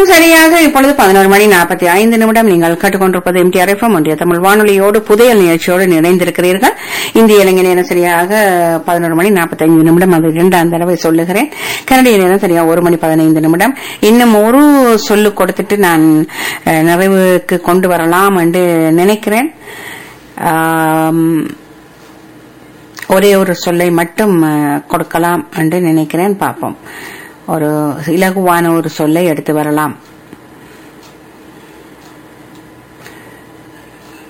நேரம் சரியாக இப்பொழுது பதினோரு மணி நாற்பத்தி ஐந்து நிமிடம் நீங்கள் கேட்டுக்கொண்டிருப்பது எம்டிஆர் எஃப்எம் ஒன்றிய தமிழ் வானொலியோடு புதையல் நிகழ்ச்சியோடு இணைந்திருக்கிறீர்கள் இந்திய இலங்கை நேரம் சரியாக பதினோரு மணி நாற்பத்தி ஐந்து நிமிடம் அது இரண்டாம் தடவை சொல்லுகிறேன் கனடிய நேரம் சரியாக ஒரு மணி பதினைந்து நிமிடம் இன்னும் ஒரு சொல்லு கொடுத்துட்டு நான் அஹ், நிறைவுக்கு கொண்டு வரலாம் என்று நினைக்கிறேன் ஆம், ஒரே ஒரு சொல்லை மட்டும் அஹ், கொடுக்கலாம் என்று நினைக்கிறேன் பார்ப்போம் ஒரு இலகுவான ஒரு சொல்லை எடுத்து வரலாம்